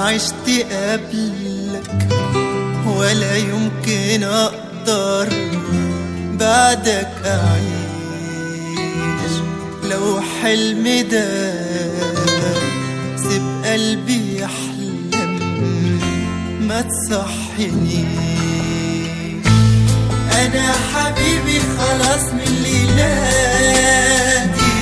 عشت قبلك ولا يمكن اقدر بعدك اعيش لو حلم ده سيب قلبي يحلم ما تصحنيش انا حبيبي خلاص من ليلاتي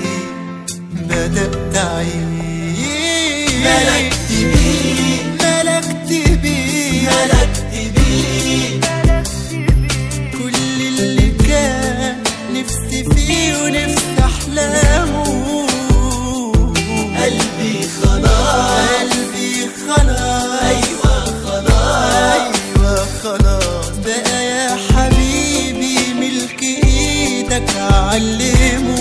بدأت أعيش ملكت بيه ملكت بيه ملكت بيه كل اللي كان نفسي فيه ونفسي أحلامه قلبي خلاص قلبي خلاص أيوة خلاص أيوة خلاص بقى يا حبيبي ملك إيدك علمه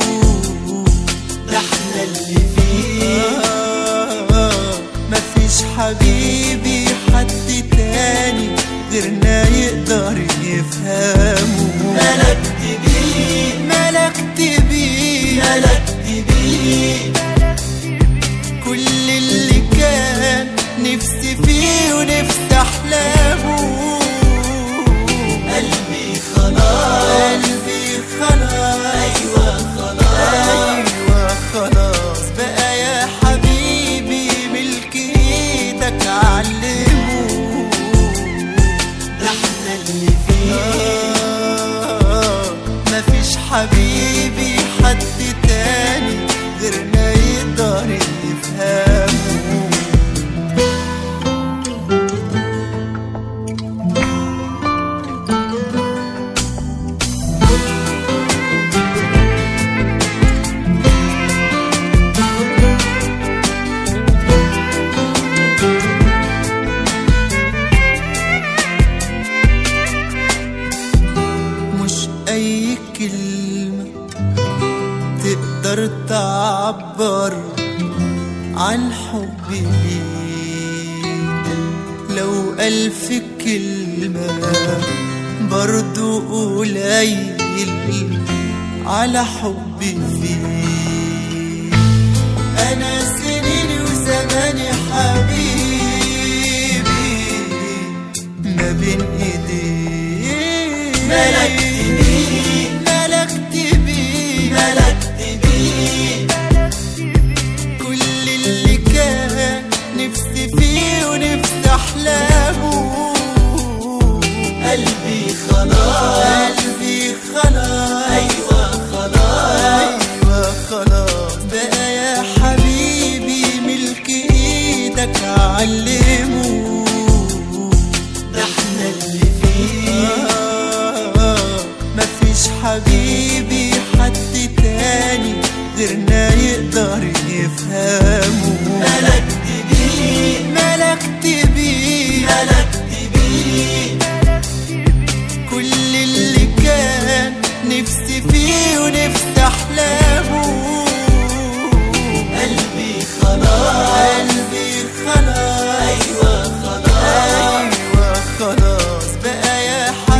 ده احنا اللي فيه آه، مفيش حبيبي حد تاني غيرنا يقدر يفهمه ملكت بيه ملكت بيه ملكت بيه كل اللي كان نفسي فيه ونفسي احلامه قلبي خلاص قلبي خلاص أيوة خلاص ايوه خلاص بقى يا حبيبي ملك ايدك علمه ده احنا اللي فيه آه، مفيش حبيبي حد تاني غيرنا يقدر يفهمه مش أي كلمة تقدر تعبر عن حبي ليك لو ألف كلمة برضو قليل على حبي فيك أنا سنيني وزماني حبيبي ما بين ايديك ملكت بيه ملكت بيه ملكت بيه كل اللي كان نفسي فيه ونفسي احلامه قلبي خلاص قلبي خلاص أيوة خلاص ايوه خلاص بقى يا حبيبي ملك ايدك علمه ده احنا اللي فيه آه، مفيش حبيبي حد تاني غيرنا يقدر يفهمه ملكت بيه ملكت بيه ملكت بيه كل اللي كان نفسي فيه ونفسي احلامه قلبي خلاص قلبي خلاص أيوة خلاص ايوه خلاص بقى يا